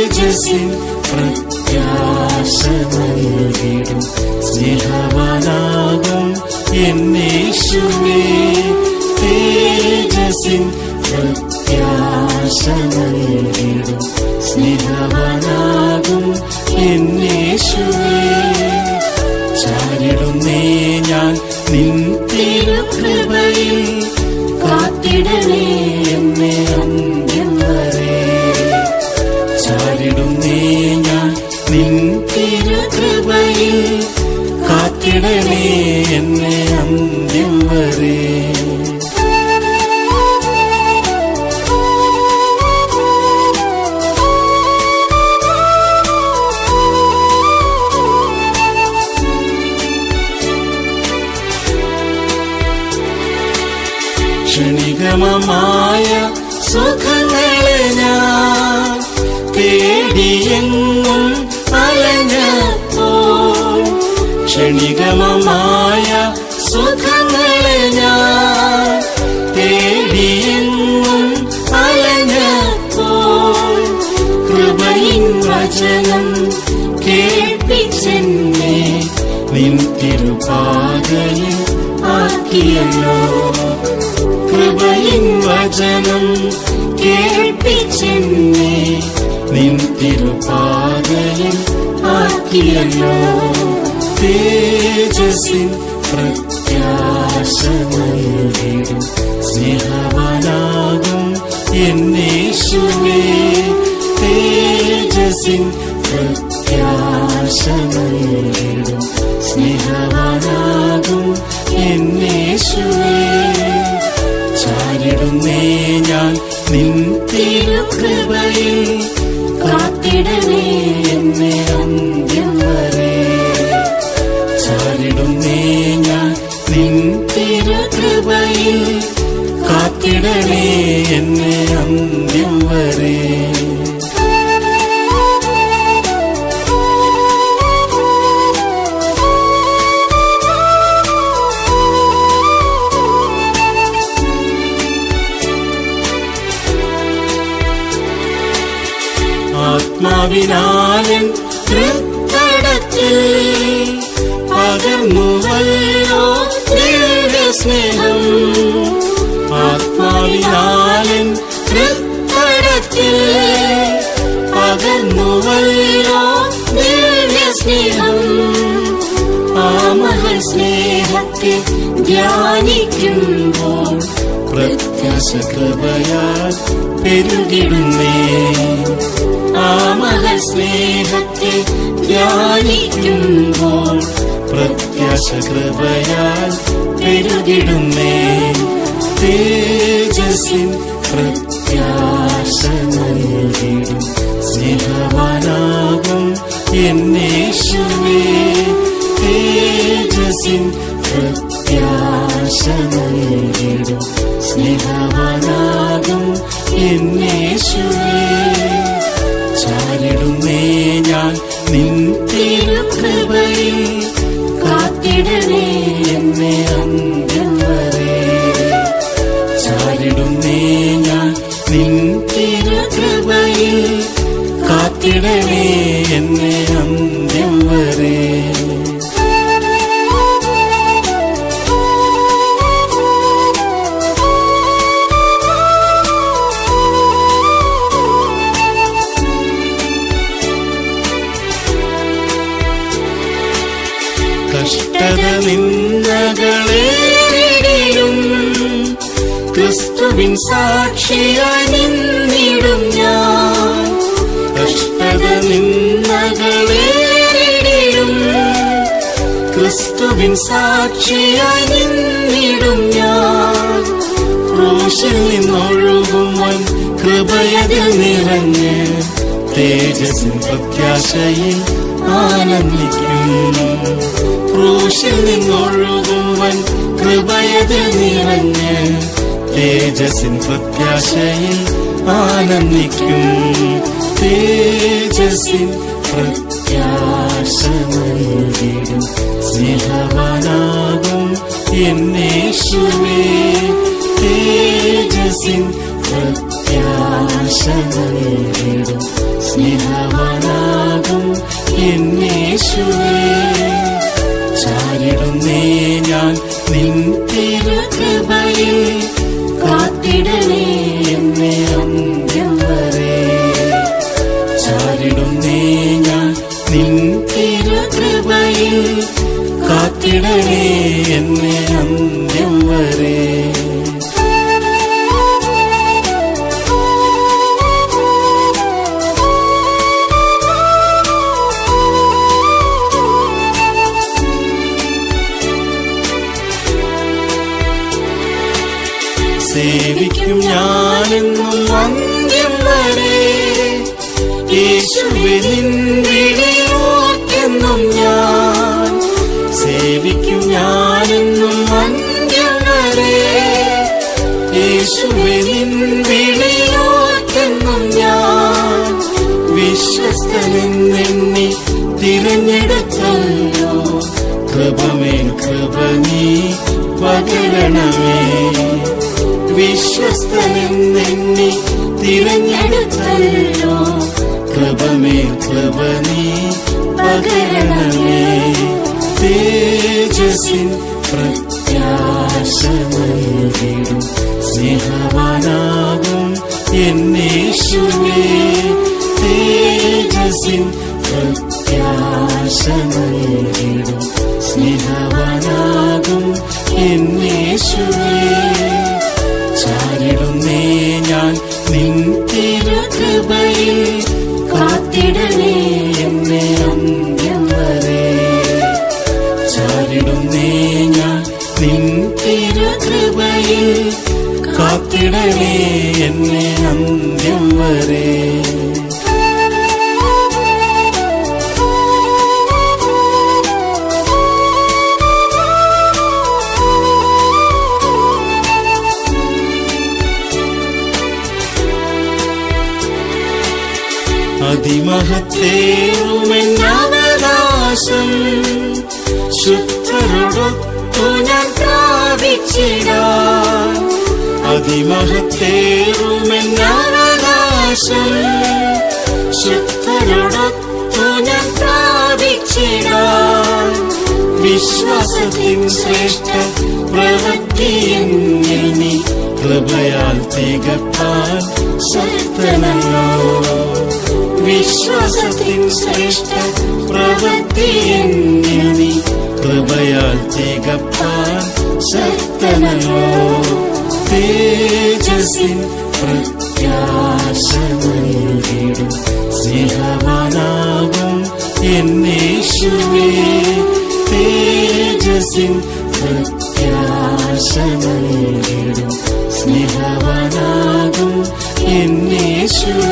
തേജസ്സിൻ പ്രത്യാശ നൽകിടും സ്നേഹവാനാകും എന്നേശുവേ തേജസ്സിൻ പ്രത്യാശ നൽകിടും സ്നേഹവാനാകും എന്നേശുവേ ചാരിടുന്നേ ഞാൻ നിൻ തിരുകൃപയിൽ കാത്തിടണേ എന്നെ അന്ത്യം വരെ ചാരിടുന്നേ ഞാൻ നിൻ തിരുകൃപയിൽ കാത്തിടണേ എന്നെ അന്ത്യം വരെ ക്ഷണികമമായ സുഖങ്ങളെ ഞാൻ തേടിയെങ്ങും അലഞ്ഞപ്പോൾ ക്ഷണികമമായ സുഖങ്ങളെ ഞാൻ തേടിയെങ്ങും അലഞ്ഞപ്പോൾ കൃപയിൻ വചനം കേൾപ്പിച്ചെന്നെ നിൻ തിരുപാതയിൽ ആക്കിയല്ലോ കൃപയിൻ വചനം കേൾപ്പിച്ചെന്നെ നിൻ തിരുപാതയിൽ ആക്കിയല്ലോ തേജസ്സിൻ പ്രത്യാശ നൽകിടും സ്നേഹവാനാകും എന്നേശുവേ തേജസ്സിൻ പ്രത്യാശ നൽകിടും സ്നേഹവാനാകും എന്നേശുവേ ചാരിടുന്നേ ഞാൻ നിൻ തിരുകൃപയിൽ കാത്തിടണേ എന്നെ അന്ത്യം വരെ ചാരിടുന്നേ ഞാൻ നിൻ തിരുകൃപയിൽ കാത്തിടണേ എന്നെ അന്ത്യം വരെ ആത്മാവിനാലൻ തൃക്കടത്തിൽ പകർന്നുവല്ലോ സ്നേഹം ആത്മാവിനാലൻ തൃക്കടത്തിൽ പകർന്നുവല്ലോ സ്നേഹം ആ മഹൽ സ്നേഹത്തെ ധ്യാനിക്കുമ്പോൾ പ്രത്യാശ കൃപയാൽ പെരുകിടുന്നേ ആ മഹൽ സ്നേഹത്തെ ധ്യാനിക്കുമ്പോൾ പ്രത്യാശ കൃപയാൽ പെരുകിടുന്നേ തേജസ്സിൻ പ്രത്യാശ നൽകിടും സ്നേഹവാനാകും എന്നേശുവേ തേജസ്സിൻ പ്രത്യാശ നൽകിടും സ്നേഹവാനാകും എന്നേശുവേ ചാരിടുന്നേ ഞാൻ നിൻ തിരുകൃപയിൽ കാത്തിടണേ എന്നെ അന്ത്യം വരെ ചാരിടുന്നേ ഞാൻ നിൻ തിരുകൃപയിൽ കാത്തിടണേ എന്നെ അന്ത്യം വരെ കഷ്ടത നിന്നകളേറിടും ക്രിസ്തുവിൻ സാക്ഷിയായി നിന്നിടും ഞാൻ കഷ്ടത നിന്നകളേറിടും ക്രിസ്തുവിൻ സാക്ഷിയായി നിന്നിടും ഞാൻ ക്രൂശിൽ നിന്നൊഴുകും വൻ കൃപയതിൽ നിറഞ്ഞ് തേജസ്സിൻ പ്രത്യാശയിൽ ആനന്ദിക്കും ക്രൂശിൽ നിന്നൊഴുകും വൻ കൃപയതിൽ നിറഞ്ഞ് തേജസ്സിൻ പ്രത്യാശയിൽ ആനന്ദിക്കും തേജസ്സിൻ പ്രത്യാശ നൽകിടും സ്നേഹവാനാകും എന്നേശുവേ തേജസ്സിൻ പ്രത്യാശ നൽകിടും സ്നേഹ കൃപയിൽ കാത്തിടണേ എന്നെ അന്ത്യം വരെ ചാരിടുന്നേ ഞാൻ നിൻ തിരുകൃപയിൽ കാത്തിടണേ എന്നെ അന്ത്യം വരെ സേവിക്കും ഞാനെന്നും അന്ത്യം വരെ യേശുവെ നിൻ വിളിയോക്കെന്നും ഞാൻ സേവിക്കും ഞാനെന്നും അന്ത്യം വരെ യേശുവെ നിൻ വിളിയോക്കെന്നും ഞാൻ വിശ്വസ്തനെന്നെണ്ണി തിരഞ്ഞെടുത്തല്ലോ കൃപമേൻ കൃപ നീ പകരണമേ വിശ്വസ്തനെന്നെണ്ണി തിരഞ്ഞെടുത്തല്ലോ കൃപമേൽ കൃപ നീ പകരണമേ തേജസ്സിൻ പ്രത്യാശ നൽകിടും സ്നേഹവാനാകും എന്നേശുവേ തേജസ്സിൻ പ്രത്യാശ നൽകിടും സ്നേഹവാനാകും എന്നേശുവേ ചാരിടുന്നേ ഞാൻ നിൻ തിരുകൃപയിൽ കാത്തിടണേ എന്നെ അന്ത്യം വരെ ചാരിടുന്നേ ഞാൻ നിൻ തിരുകൃപയിൽ കാത്തിടണേ എന്നെ അന്ത്യം വരെ അതിമഹത്തേറുമെന്നവകാശം ശുദ്ധരോടൊത്തു ഞാൻ പ്രാപിച്ചിടാൻ അതിമഹത്തേറുമെന്നവകാശം ശുദ്ധരോടൊത്തു ഞാൻ പ്രാപിച്ചിടാൻ വിശ്വാസത്തിൻ ശ്രേഷ്ഠ പ്രവൃത്തി എന്നിൽ നീ കൃപയാൽ തികപ്പാൻ ശക്തനല്ലോ വിശ്വാസത്തിൻ ശ്രേഷ്ഠ പ്രവൃത്തി എന്നിൽ നീ കൃപയാൽ തികപ്പാൻ ശക്തനല്ലോ തേജസ്സിൻ പ്രത്യാശ നൽകിടും സ്നേഹവാനാകും എന്നേശുവേ തേജസ്സിൻ പ്രത്യാശ നൽകിടും സ്നേഹവാനാകും എന്നേശുവേ